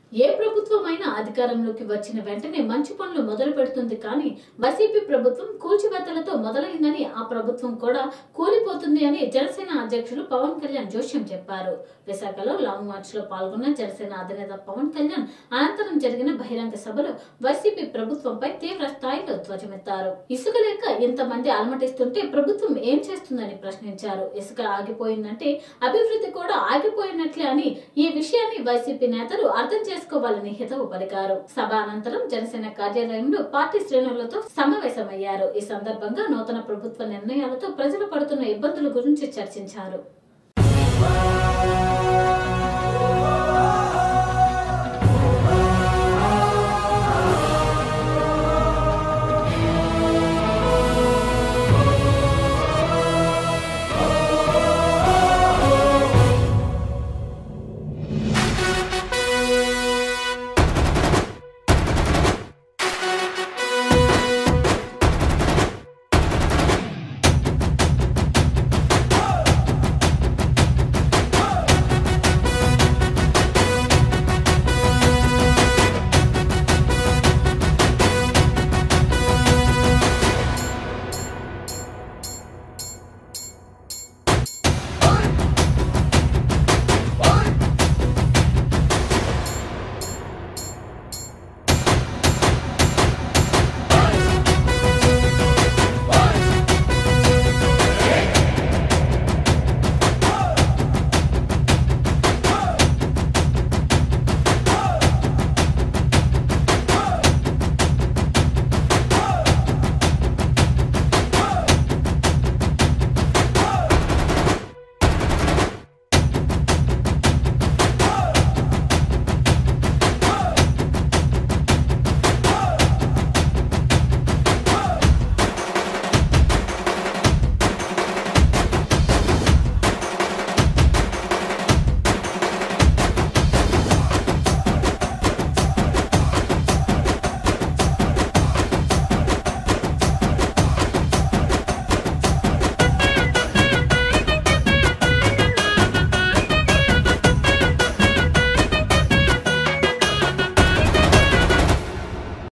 ఏ ప్రభుత్వమైనా అధికారంలోకి వచ్చిన వెంటనే మంచి పనులు మొదలు పెడుతుంది కానీ వైసీపీ ప్రభుత్వం కూల్చివేతలతో మొదలైందని ఆ ప్రభుత్వం కూడా కూలిపోతుంది అని జనసేన అధ్యక్షులు పవన్ కళ్యాణ్ జోష్యం చెప్పారు విశాఖలో లాంగ్ మార్చ్ లో పాల్గొన్న జనసేన అధినేత పవన్ కళ్యాణ్ అనంతరం జరిగిన బహిరంగ సభలో వైసీపీ ప్రభుత్వంపై తీవ్ర స్థాయిలో ధ్వజమెత్తారు ఇసుక లేక ఇంతమంది అలమటిస్తుంటే ప్రభుత్వం ఏం చేస్తుందని ప్రశ్నించారు ఇసుక ఆగిపోయిందంటే అభివృద్ధి కూడా ఆగిపోయినట్లే అని ఈ విషయాన్ని వైసీపీ నేతలు అర్థం చేసుకోవాలని హితవు పలికారు సభ అనంతరం జనసేన కార్యాలయంలో పార్టీ శ్రేణులతో సమావేశమయ్యారు ఈ సందర్భంగా నూతన ప్రభుత్వ నిర్ణయాలతో ప్రజలు పడుతున్న ఇబ్బందుల గురించి చర్చించారు